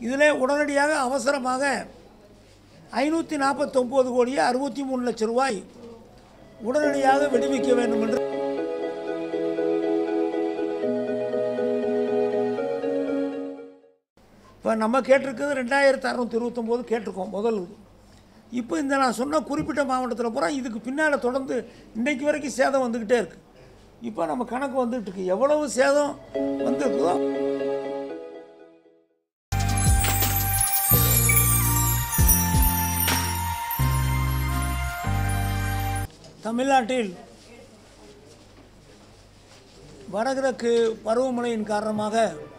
இதிலே உடனடியாக அவசரமாக ஐநூற்றி நாற்பத்தொம்போது கோடியே அறுபத்தி மூணு லட்சம் ரூபாய் உடனடியாக விடுவிக்க வேண்டும் என்று இப்போ நம்ம கேட்டிருக்கிறது ரெண்டாயிரத்து அறநூற்றி இருபத்தொம்போது கேட்டிருக்கோம் முதல் இது இப்போ இந்த நான் சொன்ன குறிப்பிட்ட மாவட்டத்தில் பூரா இதுக்கு பின்னால் தொடர்ந்து இன்னைக்கு வரைக்கும் சேதம் வந்துக்கிட்டே இருக்குது இப்போ நம்ம கணக்கு வந்துட்டு இருக்கு எவ்வளவு சேதம் வந்திருக்குதோ தமிழ்நாட்டில் வடகிழக்கு பருவமழையின் காரணமாக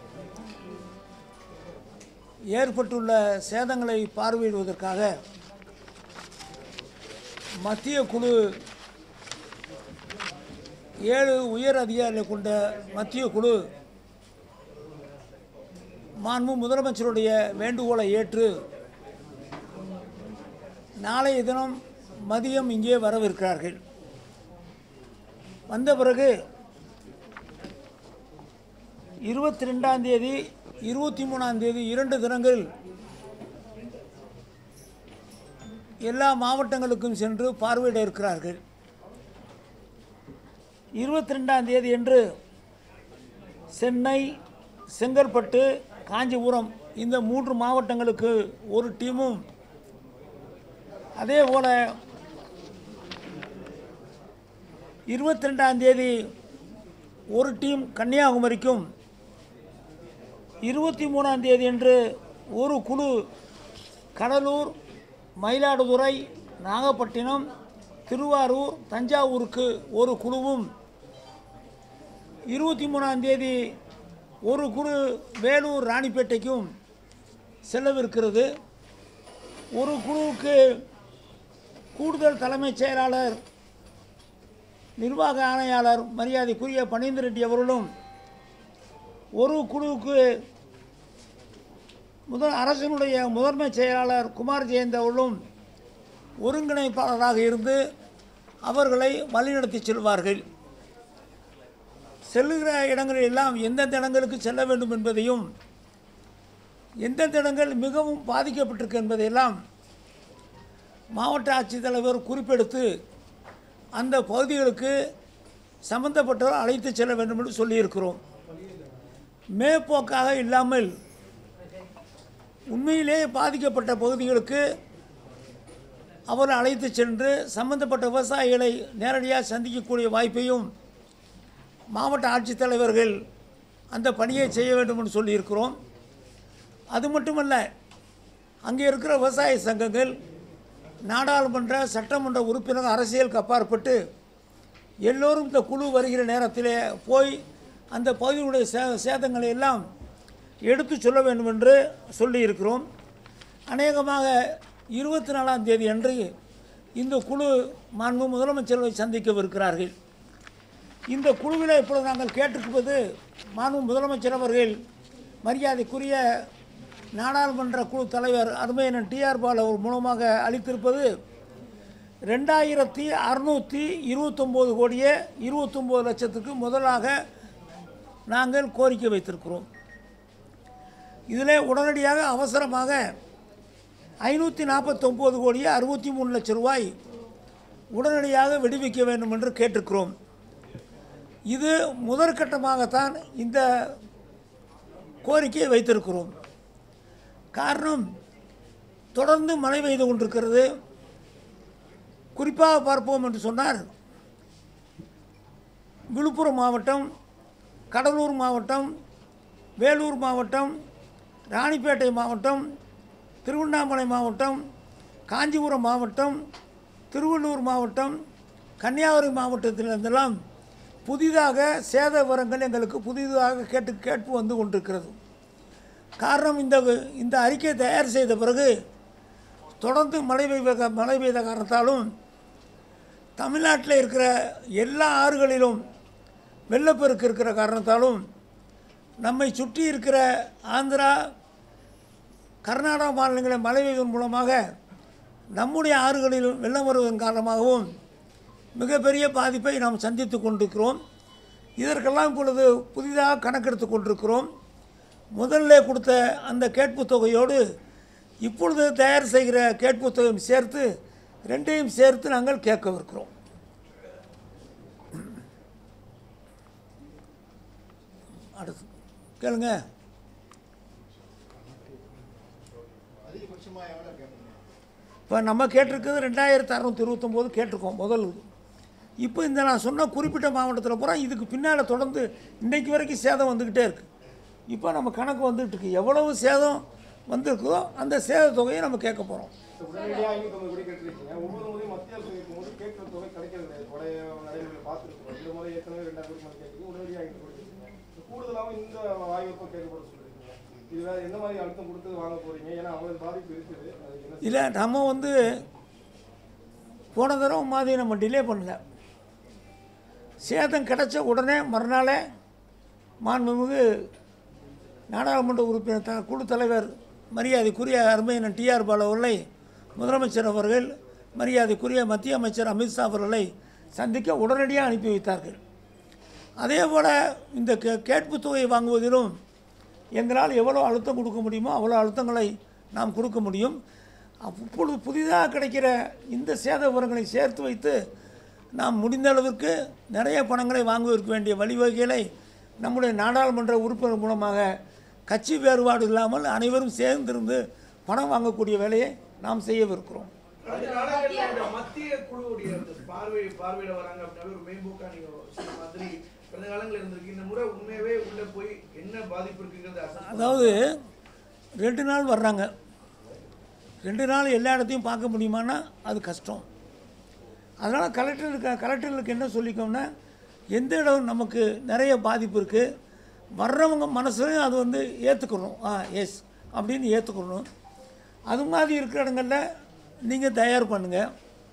ஏற்பட்டுள்ள சேதங்களை பார்வையிடுவதற்காக மத்திய குழு ஏழு உயர் அதிகாரிகளை கொண்ட மத்திய குழு மாண்பு முதலமைச்சருடைய வேண்டுகோளை ஏற்று நாளைய தினம் மதியம் இங்கே வரவிருக்கிறார்கள் வந்த பிறகு இருபத்தி ரெண்டாம் தேதி இருபத்தி மூணாம் தேதி இரண்டு தினங்கள் எல்லா மாவட்டங்களுக்கும் சென்று பார்வையிட இருக்கிறார்கள் இருபத்தி ரெண்டாம் தேதி அன்று சென்னை செங்கற்பட்டு காஞ்சிபுரம் இந்த மூன்று மாவட்டங்களுக்கு ஒரு டீமும் அதே போல் இருபத்தி ரெண்டாம் தேதி ஒரு டீம் கன்னியாகுமரிக்கும் இருபத்தி மூணாம் தேதி அன்று ஒரு குழு கடலூர் மயிலாடுதுறை நாகப்பட்டினம் திருவாரூர் தஞ்சாவூருக்கு ஒரு குழுவும் இருபத்தி மூணாம் தேதி ஒரு குழு வேலூர் ராணிப்பேட்டைக்கும் செல்லவிருக்கிறது ஒரு குழுவுக்கு கூடுதல் தலைமைச் செயலாளர் நிர்வாக ஆணையாளர் மரியாதைக்குரிய பனீந்து ரெட்டி அவர்களும் ஒரு குழுவுக்கு முதல் அரசினுடைய முதன்மை செயலாளர் குமார் ஜெயந்த் அவர்களும் ஒருங்கிணைப்பாளராக இருந்து அவர்களை வழிநடத்தி செல்வார்கள் செல்லுகிற இடங்களில் எல்லாம் எந்தெந்த இடங்களுக்கு செல்ல வேண்டும் என்பதையும் எந்தெந்த இடங்கள் மிகவும் பாதிக்கப்பட்டிருக்கு என்பதையெல்லாம் மாவட்ட ஆட்சித்தலைவர் குறிப்பெடுத்து அந்த பகுதிகளுக்கு சம்பந்தப்பட்டவர் அழைத்து செல்ல வேண்டும் என்று சொல்லியிருக்கிறோம் மேற்போக்காக இல்லாமல் உண்மையிலே பாதிக்கப்பட்ட பகுதிகளுக்கு அவர் அழைத்து சென்று சம்பந்தப்பட்ட விவசாயிகளை நேரடியாக சந்திக்கக்கூடிய வாய்ப்பையும் மாவட்ட ஆட்சித்தலைவர்கள் அந்த பணியை செய்ய வேண்டும் என்று சொல்லியிருக்கிறோம் அது மட்டுமல்ல அங்கே இருக்கிற விவசாய சங்கங்கள் நாடாளுமன்ற சட்டமன்ற உறுப்பினர் அரசியலுக்கு அப்பாற்பட்டு எல்லோரும் இந்த குழு வருகிற நேரத்திலே போய் அந்த பகுதியுடைய சே சேதங்களை எல்லாம் எடுத்து சொல்ல வேண்டும் என்று சொல்லியிருக்கிறோம் அநேகமாக இருபத்தி நாலாம் தேதி அன்று இந்த குழு மாண்பு முதலமைச்சரை சந்திக்கவிருக்கிறார்கள் இந்த குழுவில் இப்பொழுது நாங்கள் கேட்டிருப்பது மாண்பு முதலமைச்சர் அவர்கள் மரியாதைக்குரிய நாடாளுமன்ற குழு தலைவர் அருமையனன் டிஆர் பால் அவர் மூலமாக அளித்திருப்பது ரெண்டாயிரத்தி அறுநூற்றி இருபத்தொம்போது கோடியே இருபத்தொம்போது லட்சத்துக்கு முதலாக நாங்கள் கோரிக்கை வைத்திருக்கிறோம் இதில் உடனடியாக அவசரமாக ஐநூற்றி நாற்பத்தொம்போது கோடியே அறுபத்தி மூணு லட்சம் ரூபாய் உடனடியாக விடுவிக்க வேண்டும் என்று கேட்டிருக்கிறோம் இது முதற்கட்டமாகத்தான் இந்த கோரிக்கையை வைத்திருக்கிறோம் காரணம் தொடர்ந்து மழை பெய்து கொண்டிருக்கிறது குறிப்பாக பார்ப்போம் என்று சொன்னார் விழுப்புரம் மாவட்டம் கடலூர் மாவட்டம் வேலூர் மாவட்டம் ராணிப்பேட்டை மாவட்டம் திருவண்ணாமலை மாவட்டம் காஞ்சிபுரம் மாவட்டம் திருவள்ளூர் மாவட்டம் கன்னியாகுமரி மாவட்டத்திலிருந்தெல்லாம் புதிதாக சேத விவரங்கள் எங்களுக்கு புதிதாக கேட்டு கேட்பு வந்து கொண்டிருக்கிறது காரணம் இந்த இந்த அறிக்கையை தயார் செய்த பிறகு தொடர்ந்து மழை பெய்த மழை பெய்த காரணத்தாலும் தமிழ்நாட்டில் இருக்கிற எல்லா ஆறுகளிலும் வெள்ளப்பெருக்கு இருக்கிற காரணத்தாலும் நம்மை சுற்றி இருக்கிற ஆந்திரா கர்நாடகா மாநிலங்களில் மழை பெய்வதன் மூலமாக நம்முடைய ஆறுகளிலும் வெள்ளம் வருவதன் காரணமாகவும் மிகப்பெரிய பாதிப்பை நாம் சந்தித்து கொண்டிருக்கிறோம் இதற்கெல்லாம் இப்பொழுது புதிதாக கணக்கெடுத்து கொண்டிருக்கிறோம் முதல்ல கொடுத்த அந்த கேட்பு தொகையோடு இப்பொழுது தயார் செய்கிற கேட்பு தொகையும் சேர்த்து ரெண்டையும் சேர்த்து நாங்கள் கேட்கவிருக்கிறோம் அடுத்து கேளுங்க அதிகபட்சமாக எவ்வளோ கேட்பீங்க இப்போ நம்ம கேட்டிருக்கிறது ரெண்டாயிரத்து அறநூற்றி இருபத்தொம்போது கேட்டிருக்கோம் முதல் இது இப்போ இந்த நான் சொன்ன குறிப்பிட்ட மாவட்டத்தில் பூரா இதுக்கு பின்னால் தொடர்ந்து இன்றைக்கு வரைக்கும் சேதம் வந்துக்கிட்டே இருக்குது இப்போ நம்ம கணக்கு வந்துகிட்டு இருக்கு எவ்வளவு சேதம் வந்திருக்குதோ அந்த சேத தொகையை நம்ம கேட்க போகிறோம் உடனடியாக ஐநூற்றி கோடி கேட்டிருக்கீங்க ஒவ்வொரு முறையும் மத்திய அரசு கேட்கும்போது கேட்கிற தொகை கிடைக்கிறது கிடையாது பழைய நடைமுறையில் பார்த்துருக்கோம் இந்த முறை ஏற்கனவே ரெண்டாயிரம் கோடி மட்டும் கேட்குறீங்க உடனடியாக ஐநூறு கோடி கேட்குறீங்க கூடுதலாகவும் இந்த ஆய்வுக்கும் கேட்கப்பட சொல்லியிருக்கீங்க இது வேறு எந்த மாதிரி அழுத்தம் கொடுத்து வாங்க போறீங்க ஏன்னா அவ்வளோ பாதிப்பு இருக்குது அதுக்கு என்ன இல்லை நம்ம வந்து போன தடவை மாதிரி நம்ம டிலே பண்ணல சேதம் கிடைச்ச உடனே மறுநாளே மாண்புமிகு நாடாளுமன்ற உறுப்பினர் த குழு தலைவர் மரியாதைக்குரிய அருமையினர் டிஆர் பாலு அவர்களை முதலமைச்சர் அவர்கள் மரியாதைக்குரிய மத்திய அமைச்சர் அமித்ஷா அவர்களை சந்திக்க உடனடியாக அனுப்பி வைத்தார்கள் அதே போல் இந்த கே கேட்பு தொகையை வாங்குவதிலும் எங்களால் எவ்வளோ அழுத்தம் கொடுக்க முடியுமோ அவ்வளோ அழுத்தங்களை நாம் கொடுக்க முடியும் அப்ப- இப்பொழுது புதிதாக கிடைக்கிற இந்த சேத விவரங்களை சேர்த்து வைத்து நாம் முடிந்த அளவிற்கு நிறைய பணங்களை வாங்குவதற்கு வேண்டிய வழிவகைகளை நம்முடைய நாடாளுமன்ற உறுப்பினர் மூலமாக கட்சி வேறுபாடு இல்லாமல் அனைவரும் சேர்ந்திருந்து பணம் வாங்கக்கூடிய வேலையை நாம் செய்யவிருக்கிறோம் கடந்த காலங்களில் இந்த மத்திய குழுவுடைய அந்த பார்வை பார்வையிட வராங்க அப்படின்னாலே ஒரு மேம்போக்கா நீங்க சொன்ன மாதிரி கடந்த காலங்களில் இருந்திருக்கு இந்த முறை உண்மையாவே உள்ள போய் என்ன பாதிப்பு இருக்குங்கிறது assess அதாவது ரெண்டு நாள் வர்றாங்க ரெண்டு நாள் எல்லா இடத்தையும் பார்க்க முடியுமான்னா அது கஷ்டம் அதனால் கலெக்டருக்கு கலெக்டர்களுக்கு என்ன சொல்லிக்கோம்னா எந்த இடம் நமக்கு நிறைய பாதிப்பு இருக்குது வர்றவங்க மனசுலையும் அது வந்து ஏற்றுக்கணும் ஆ எஸ் அப்படின்னு ஏற்றுக்கணும் அது மாதிரி இருக்கிற இடங்களில் நீங்கள் தயார் பண்ணுங்கள்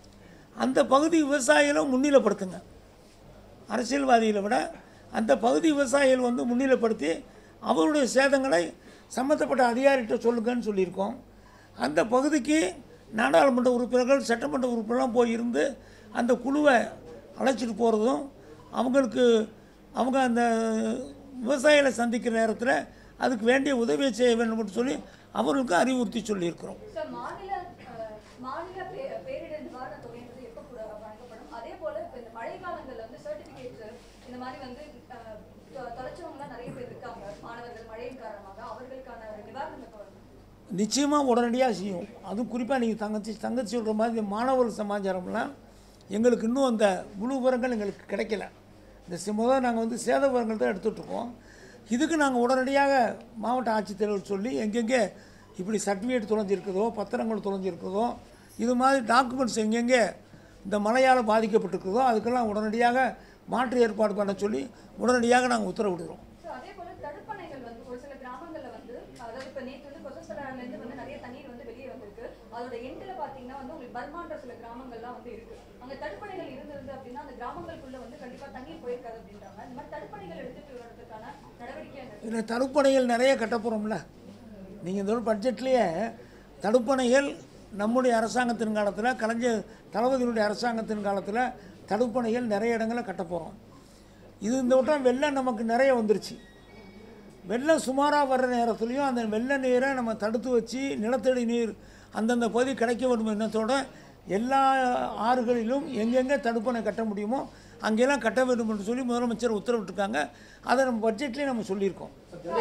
அந்த பகுதி விவசாயிகளும் முன்னிலைப்படுத்துங்க அரசியல்வாதிகளை விட அந்த பகுதி விவசாயிகள் வந்து முன்னிலைப்படுத்தி அவருடைய சேதங்களை சம்மந்தப்பட்ட அதிகாரிகிட்ட சொல்லுங்கன்னு சொல்லியிருக்கோம் அந்த பகுதிக்கு நாடாளுமன்ற உறுப்பினர்கள் சட்டமன்ற உறுப்பினர்லாம் போய் இருந்து அந்த குழுவை அழைச்சிட்டு போகிறதும் அவங்களுக்கு அவங்க அந்த விவசாயிகளை சந்திக்கிற நேரத்தில் அதுக்கு வேண்டிய உதவியை செய்ய வேண்டும்னு சொல்லி அவர்களுக்கும் அறிவுறுத்தி சொல்லியிருக்கிறோம் சார் மாநில அஹ், மாநில பே- பேரிடர் நிவாரண தொகைன்றது எப்போ கூட வழங்கப்படும் அதே போல இப்போ இந்த மழை காலங்கள்ல வந்து சர்டிபிகேட்ஸ் இந்த மாதிரி வந்து அஹ், தொ- தொலைச்சவங்கலாம் நிறைய பேர் இருக்காங்க மாணவர்கள் மழையின் காரணமாக அவர்களுக்கான நிவாரண தொகை நிச்சயமாக உடனடியாக செய்யும் அதுவும் குறிப்பாக நீங்கள் தங்கச்சி தங்கச்சி சொல்கிற மாதிரி இந்த மாணவர்கள் சமாச்சாரம்லாம் எங்களுக்கு இன்னும் அந்த முழு விவரங்கள் எங்களுக்கு கிடைக்கல இந்த சி- முதல்ல நாங்கள் வந்து சேத விவரங்கள் தான் எடுத்துகிட்ருக்கோம் இதுக்கு நாங்கள் உடனடியாக மாவட்ட ஆட்சித்தலைவர் சொல்லி எங்கெங்கே இப்படி சர்டிஃபிகேட் தொலைஞ்சிருக்குதோ பத்திரங்கள் தொலைஞ்சிருக்குதோ இது மாதிரி டாக்குமெண்ட்ஸ் எங்கெங்கே இந்த மழையால் பாதிக்கப்பட்டிருக்குதோ அதுக்கெல்லாம் உடனடியாக மாற்று ஏற்பாடு பண்ண சொல்லி உடனடியாக நாங்கள் உத்தரவிடுகிறோம் ஸோ அதே போல தடுப்பணைகள் வந்து ஒரு சில கிராமங்கள்ல வந்து அதாவது இப்போ நேற்று வந்து கொசஸ்தலால இருந்து வந்து நிறைய தண்ணீர் வந்து வெளியே வந்திருக்கு அதோட எண்டில் பார்த்தீங்கன்னா வந்து உங்களுக்கு பர்மான்ற சில கிராமங்கள்லாம் வந்து இருக்கு அங்க தடுப்பணைகள் இருந்திருந்து அப்படின்னா அந்த கிராமங்களுக்குள்ள வந்து கண்டிப்பா தண்ணீர் போயிருக்காது அப்படின்றாங்க இந்த மாதிரி தடுப்பணைகள் எடுத்துட்டு வர்றதுக்கான நடவடிக்கை அங்க இருக்கு. இதில் தடுப்பணைகள் நிறைய கட்ட போகிறோம்ல நீங்கள் இந்த பட்ஜெட்லேயே தடுப்பணைகள் நம்முடைய அரசாங்கத்தின் காலத்தில் கலைஞர் தளபதியினுடைய அரசாங்கத்தின் காலத்தில் தடுப்பணைகள் நிறைய இடங்களில் கட்ட போகிறோம் இது இந்த வட்டம் வெள்ளம் நமக்கு நிறைய வந்துருச்சு வெள்ளம் சுமாராக வர்ற நேரத்துலையும் அந்த வெள்ள நீரை நம்ம தடுத்து வச்சு நிலத்தடி நீர் அந்தந்த பகுதி கிடைக்க வேண்டும் எண்ணத்தோட எல்லா ஆறுகளிலும் எங்கெங்கே தடுப்பணை கட்ட முடியுமோ அங்கெல்லாம் கட்ட வேண்டும் என்று சொல்லி முதலமைச்சர் உத்தரவிட்டிருக்காங்க அதை நம்ம பட்ஜெட்லேயே நம்ம சொல்லியிருக்கோம்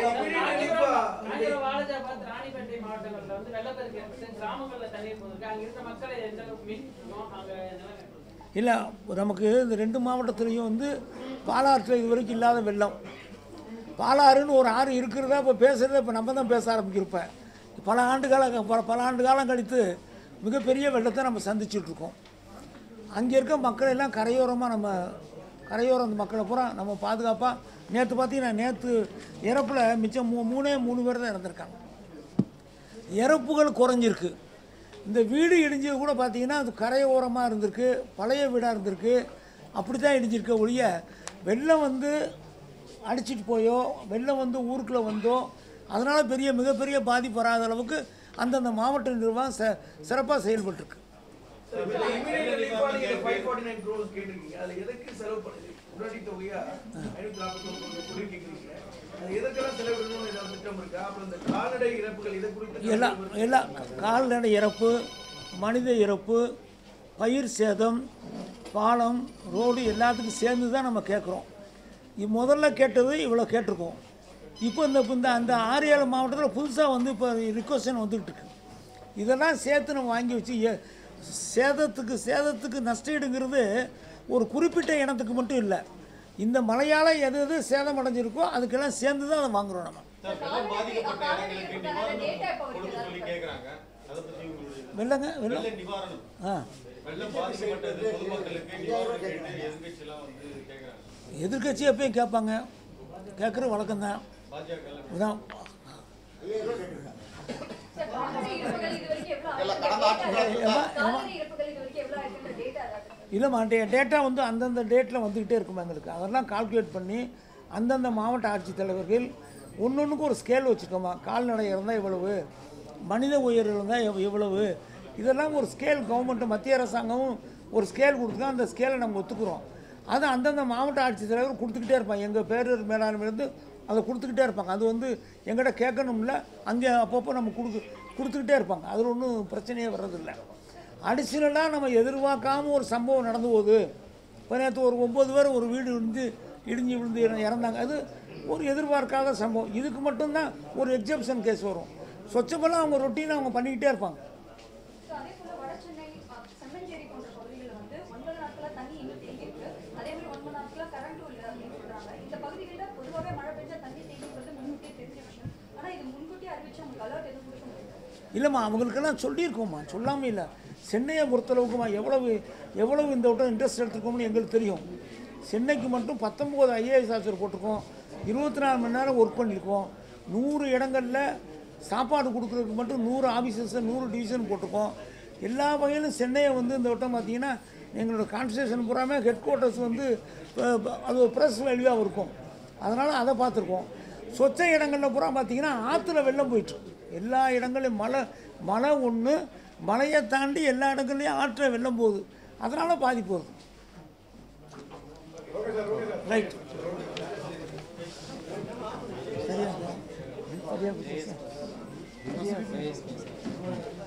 காஞ்சிபுரம், வாலாஜாபாத், ராணிப்பேட்டை மாவட்டங்கள்ல வந்து வெள்ளப்பெருக்கு ஏற்பட்டு கிராமங்கள்ல தண்ணீர் போகுது அங்க இருக்கிற மக்களை எந்த அளவுக்கு மீட் பண்ணணும் அங்க நிலைமை இல்லை நமக்கு இந்த ரெண்டு மாவட்டத்துலேயும் வந்து பாலாற்றில் இது வரைக்கும் இல்லாத வெள்ளம் பாலாறுன்னு ஒரு ஆறு இருக்கிறதா இப்போ பேசுகிறத இப்போ நம்ம தான் பேச ஆரம்பிக்கிறப்ப பல ஆண்டு காலம் பல பல ஆண்டு காலம் கழித்து மிகப்பெரிய வெள்ளத்தை நம்ம சந்திச்சுட்டு இருக்கோம் அங்கே இருக்க மக்கள் எல்லாம் கரையோரமாக நம்ம கரையோரம் அந்த மக்களை பூரா நம்ம பாதுகாப்பாக நேற்று பார்த்தீங்கன்னா நேற்று இறப்பில் மிச்சம் மூ மூணே மூணு பேர் தான் இறந்துருக்காங்க இறப்புகள் குறைஞ்சிருக்கு இந்த வீடு இடிஞ்சது கூட பார்த்தீங்கன்னா அது கரையோரமாக இருந்திருக்கு பழைய வீடாக இருந்திருக்கு அப்படி தான் இடிஞ்சிருக்க ஒழிய வெள்ளம் வந்து அடிச்சிட்டு போயோ வெள்ளம் வந்து ஊருக்குள்ளே வந்தோ அதனால் பெரிய மிகப்பெரிய பாதிப்பு வராத அளவுக்கு அந்தந்த மாவட்ட நிர்வாகம் ச சிறப்பாக செயல்பட்டுருக்கு immediate relief ஆ நீங்க 549 crores கேட்டிருக்கீங்க. அதுல எதுக்கு செலவு பண்ணுது? உடனடி தொகையா 541 கோடி கேக்குறீங்க. அது எதற்கெல்லாம் செலவிடணும்னு ஏதாவது திட்டம் இருக்கா அப்புறம் இந்த கால்நடை இறப்புகள் இதை குறித்து எல்லாம் எல்லாம் கால்நடை இறப்பு மனித இறப்பு பயிர் சேதம் பாலம் ரோடு எல்லாத்துக்கும் சேர்ந்து தான் நம்ம கேட்குறோம் இ- முதல்ல கேட்டது இவ்வளோ கேட்டிருக்கோம் இப்போ இந்த இந்த அந்த ஆறு ஏழு மாவட்டத்தில் புதுசாக வந்து இப்போ ரிக்வஸ்டன் வந்துகிட்டு இருக்கு இதெல்லாம் சேர்த்து நம்ம வாங்கி வச்சு எ- சேதத்துக்கு சேதத்துக்கு நஷ்டஈடுங்கிறது ஒரு குறிப்பிட்ட இனத்துக்கு மட்டும் இல்லை இந்த மழையால் எது எது சேதம் அடைஞ்சிருக்கோ அதுக்கெல்லாம் சேர்ந்து தான் அதை வாங்குறோம் நம்ம வெள்ளம் பாதிக்கப்பட்ட கால்நடை இடங்களுக்கு இறப்புக்கான நிவாரணம் data இப்போ கொடுக்க வைக்கிறதா சொல்லி இருக்கா? கேக்குறாங்க அதை பத்தி உங்களுடைய வெள்ளங்க வெள்ளம் வெள்ள நிவாரணம் ஆ வெள்ளம் பாதிக்கப்பட்டது பொதுமக்களுக்கு நிவாரணம் கேட்டு எதிர்கட்சியெல்லாம் வந்து கேக்குறாங்க எதிர்க்கட்சி எப்பயும் கேட்பாங்க கேட்குற வழக்கம் தான் பாஜக எல்லாம் இதான் சார், கால்நடை இறப்புகள் இது வரைக்கும் எவ்வளவு ஆயிருக்கு? எவ்வளோ? கால்நடை இறப்புகள் இது வரைக்கும் எவ்வளவு ஆயிருக்கு? data ஏதாவது இருக்கா? இல்லைம்மா டே டேட்டா வந்து அந்தந்த டேட்டில் வந்துக்கிட்டே இருக்குமா எங்களுக்கு அதெல்லாம் கால்குலேட் பண்ணி அந்தந்த மாவட்ட ஆட்சித்தலைவர்கள் ஒன்று ஒன்றுக்கு ஒரு ஸ்கேல் வச்சுருக்கோமா கால்நடை இருந்தால் இவ்வளவு மனித உயிர் இருந்தால் எவ் இவ்வளவு இதெல்லாம் ஒரு ஸ்கேல் கவர்மெண்ட்டு மத்திய அரசாங்கமும் ஒரு ஸ்கேல் கொடுத்துருக்கோம் அந்த ஸ்கேலை நம்ம ஒத்துக்குறோம் அது அந்தந்த மாவட்ட ஆட்சித்தலைவர் கொடுத்துக்கிட்டே இருப்பாங்க எங்கள் பேரூர் மேலாண்மையிலேருந்து அதை கொடுத்துக்கிட்டே இருப்பாங்க அது வந்து எங்கிட்ட கேட்கணும்ல அங்கே அப்பப்போ நம்ம கொடுக்கு கொடுத்துக்கிட்டே இருப்பாங்க அதில் ஒன்றும் பிரச்சனையே வர்றதில்லை அடிஷ்னலாக நம்ம எதிர்பார்க்காம ஒரு சம்பவம் நடந்து போகுது இப்போ நேற்று ஒரு ஒம்பது பேர் ஒரு வீடு வந்து இடிஞ்சு விழுந்து இற- இறந்தாங்க அது ஒரு எதிர்பார்க்காத சம்பவம் இதுக்கு மட்டும்தான் ஒரு எக்ஸப்ஷன் கேஸ் வரும் சொச்சமெல்லாம் அவங்க ரொட்டீனாக அவங்க பண்ணிக்கிட்டே இருப்பாங்க So, அதே போல வட சென்னை, அ, செம்மஞ்சேரி போன்ற பகுதிகளில் வந்து ஒன்பது நாட்களா தண்ணி இன்னும் தேங்கி இருக்கு. அதே மாதிரி ஒன்பது நாட்களா கரண்ட்டும் இல்லை அப்படின்னு சொல்றாங்க. இந்த பகுதிகளில் பொதுவாகவே மழை பெஞ்சா தண்ணி தேங்குங்கிறது முன்கூட்டியே தெரிஞ்ச விஷயம். ஆனா இது முன்கூட்டியே அறிவிச்சு உங்களுக்கு alert எதுவும் கொடுக்க முடியாது. இல்லைம்மா அவங்களுக்கெல்லாம் சொல்லியிருக்கோம்மா சொல்லாமல் இல்லை சென்னையை பொறுத்தளவுக்குமா எவ்வளவு எவ்வளவு இந்த வட்டம் இன்ட்ரெஸ்ட் எடுத்துருக்கோம்னு எங்களுக்கு தெரியும் சென்னைக்கு மட்டும் பத்தொம்போது ஐஏஎஸ் ஆஃபீஸர் போட்டிருக்கோம் இருபத்தி நாலு மணி நேரம் ஒர்க் பண்ணியிருக்கோம் நூறு இடங்களில் சாப்பாடு கொடுக்குறதுக்கு மட்டும் நூறு ஆஃபீஸர்ஸை நூறு டிவிஷன் போட்டிருக்கோம் எல்லா வகையிலும் சென்னையை வந்து இந்த வட்டம் பார்த்தீங்கன்னா எங்களோட கான்ஸ்டியூஷன் பூராமே ஹெட் குவார்ட்டர்ஸ் வந்து அஹ், அது ஒரு ப்ரெஸ் வேல்யூவாக இருக்கும் அதனால் அதை பார்த்துருக்கோம் சொச்ச இடங்களில் பூரா பார்த்தீங்கன்னா ஆற்றுல வெள்ளம் போயிட்டு எல்லா இடங்களையும் மழை மழை ஒன்று மலையை தாண்டி எல்லா இடங்கள்லையும் ஆற்றுல வெள்ளம் போகுது அதனால் பாதிப்பு வருது ரைட் சரியா சரியா சரியா